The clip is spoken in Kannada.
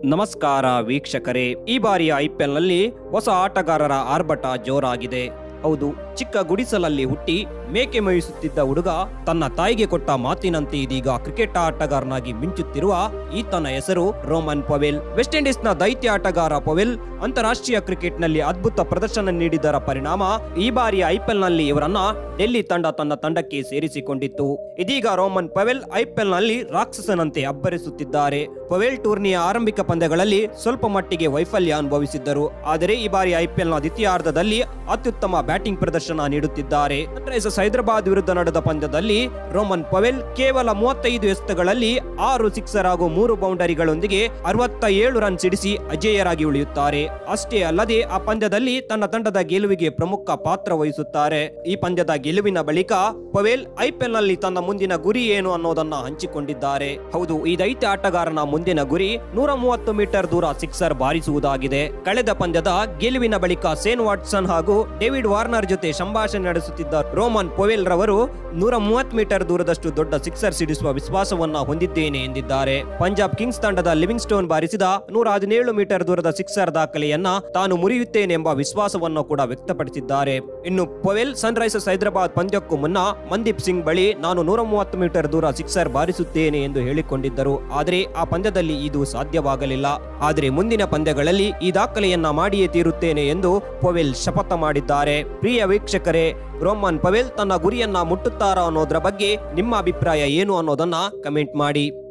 ನಮಸ್ಕಾರ ವೀಕ್ಷಕರೇ ಈ ಬಾರಿಯ ಐಪಿಎಲ್ ನಲ್ಲಿ ಹೊಸ ಆಟಗಾರರ ಆರ್ಭಟ ಜೋರಾಗಿದೆ ಹೌದು ಚಿಕ್ಕ ಗುಡಿಸಲಲ್ಲಿ ಹುಟ್ಟಿ ಮೇಕೆ ಮೇಯಿಸುತ್ತಿದ್ದ ಹುಡುಗ ತನ್ನ ತಾಯಿಗೆ ಕೊಟ್ಟ ಮಾತಿನಂತೆ ಇದೀಗ ಕ್ರಿಕೆಟ್ ಆಟಗಾರನಾಗಿ ಮಿಂಚುತ್ತಿರುವ ಈತನ ಹೆಸರು ರೋಮನ್ ಪವೆಲ್ ವೆಸ್ಟ್ ಇಂಡೀಸ್ ನ ದೈತ್ಯ ಆಟಗಾರ ಪವೆಲ್ ಅಂತಾರಾಷ್ಟ್ರೀಯ ಕ್ರಿಕೆಟ್ ನಲ್ಲಿ ಅದ್ಭುತ ಪ್ರದರ್ಶನ ನೀಡಿದರ ಪರಿಣಾಮ ಈ ಬಾರಿಯ ಐಪಿಎಲ್ ನಲ್ಲಿ ಇವರನ್ನ ಡೆಲ್ಲಿ ತಂಡ ತನ್ನ ತಂಡಕ್ಕೆ ಸೇರಿಸಿಕೊಂಡಿತ್ತು ಇದೀಗ ರೋಮನ್ ಪವೆಲ್ ಐಪಿಎಲ್ ನಲ್ಲಿ ರಾಕ್ಷಸನಂತೆ ಅಬ್ಬರಿಸುತ್ತಿದ್ದಾರೆ ಪವೆಲ್ ಟೂರ್ನಿಯ ಆರಂಭಿಕ ಪಂದ್ಯಗಳಲ್ಲಿ ಸ್ವಲ್ಪ ಮಟ್ಟಿಗೆ ವೈಫಲ್ಯ ಅನುಭವಿಸಿದ್ದರು ಆದರೆ ಈ ಬಾರಿ ಐಪಿಎಲ್ ನ ದ್ವಿತೀಯಾರ್ಧದಲ್ಲಿ ಅತ್ಯುತ್ತಮ ಬ್ಯಾಟಿಂಗ್ ಪ್ರದರ್ಶನ ನೀಡುತ್ತಿದ್ದಾರೆ ಸನ್ರೈಸರ್ಸ್ ಹೈದರಾಬಾದ್ ವಿರುದ್ಧ ನಡೆದ ಪಂದ್ಯದಲ್ಲಿ ರೋಮನ್ ಪವೆಲ್ ಕೇವಲ ಮೂವತ್ತೈದು ಎಸೆತಗಳಲ್ಲಿ ಆರು ಸಿಕ್ಸರ್ ಹಾಗೂ ಮೂರು ಬೌಂಡರಿಗಳೊಂದಿಗೆ ಅರವತ್ತ ಏಳು ರನ್ ಸಿಡಿಸಿ ಅಜೇಯರಾಗಿ ಉಳಿಯುತ್ತಾರೆ ಅಷ್ಟೇ ಅಲ್ಲದೆ ಆ ಪಂದ್ಯದಲ್ಲಿ ತನ್ನ ತಂಡದ ಗೆಲುವಿಗೆ ಪ್ರಮುಖ ಪಾತ್ರ ವಹಿಸುತ್ತಾರೆ ಈ ಪಂದ್ಯದ ಗೆಲುವಿನ ಬಳಿಕ ಪವೇಲ್ ಐಪಿಎಲ್ ನಲ್ಲಿ ತನ್ನ ಮುಂದಿನ ಗುರಿ ಏನು ಅನ್ನೋದನ್ನ ಹಂಚಿಕೊಂಡಿದ್ದಾರೆ ಹೌದು ಈ ದೈತ್ಯ ಆಟಗಾರನ ಮುಂದಿನ ಗುರಿ ನೂರ ಮೂವತ್ತು ಮೀಟರ್ ದೂರ ಸಿಕ್ಸರ್ ಬಾರಿಸುವುದಾಗಿದೆ ಕಳೆದ ಪಂದ್ಯದ ಗೆಲುವಿನ ಬಳಿಕ ಸೇನ್ ವಾಟ್ಸನ್ ಹಾಗೂ ಡೇವಿಡ್ ವಾರ್ನರ್ ಜೊತೆ ಸಂಭಾಷಣೆ ನಡೆಸುತ್ತಿದ್ದ ರೋಮನ್ ಪೊವೆಲ್ ರವರು ನೂರ ಮೂವತ್ತು ಮೀಟರ್ ದೂರದಷ್ಟು ದೊಡ್ಡ ಸಿಕ್ಸರ್ ಸಿಡಿಸುವ ವಿಶ್ವಾಸವನ್ನ ಹೊಂದಿದ್ದೇನೆ ಎಂದಿದ್ದಾರೆ ಪಂಜಾಬ್ ಕಿಂಗ್ಸ್ ತಂಡದ ಲಿವಿಂಗ್ ಸ್ಟೋನ್ ಬಾರಿಸಿದ ನೂರ ಹದಿನೇಳು ಮೀಟರ್ ದೂರದ ಸಿಕ್ಸರ್ ದಾಖಲೆಯನ್ನ ತಾನು ಮುರಿಯುತ್ತೇನೆ ಎಂಬ ವಿಶ್ವಾಸವನ್ನು ಕೂಡ ವ್ಯಕ್ತಪಡಿಸಿದ್ದಾರೆ ಇನ್ನು ಪೊವೆಲ್ ಸನ್ರೈಸರ್ಸ್ ಹೈದರಾಬಾದ್ ಪಂದ್ಯಕ್ಕೂ ಮುನ್ನ ಮಂದೀಪ್ ಸಿಂಗ್ ಬಳಿ ನಾನು ನೂರ ಮೂವತ್ತು ಮೀಟರ್ ದೂರ ಸಿಕ್ಸರ್ ಬಾರಿಸುತ್ತೇನೆ ಎಂದು ಹೇಳಿಕೊಂಡಿದ್ದರು ಆದರೆ ಆ ಪಂದ್ಯದಲ್ಲಿ ಇದು ಸಾಧ್ಯವಾಗಲಿಲ್ಲ ಆದರೆ ಮುಂದಿನ ಪಂದ್ಯಗಳಲ್ಲಿ ಈ ದಾಖಲೆಯನ್ನ ಮಾಡಿಯೇ ತೀರುತ್ತೇನೆ ಎಂದು ಪೊವೆಲ್ ಶಪಥ ಮಾಡಿದ್ದಾರೆ ಪ್ರಿಯ ವೀಕ್ಷಕರೇ ರೋಮನ್ ಪವೆಲ್ ತನ್ನ ಗುರಿಯನ್ನ ಮುಟ್ಟುತ್ತಾರಾ ಅನ್ನೋದ್ರ ಬಗ್ಗೆ ನಿಮ್ಮ ಅಭಿಪ್ರಾಯ ಏನು ಅನ್ನೋದನ್ನ ಕಮೆಂಟ್ ಮಾಡಿ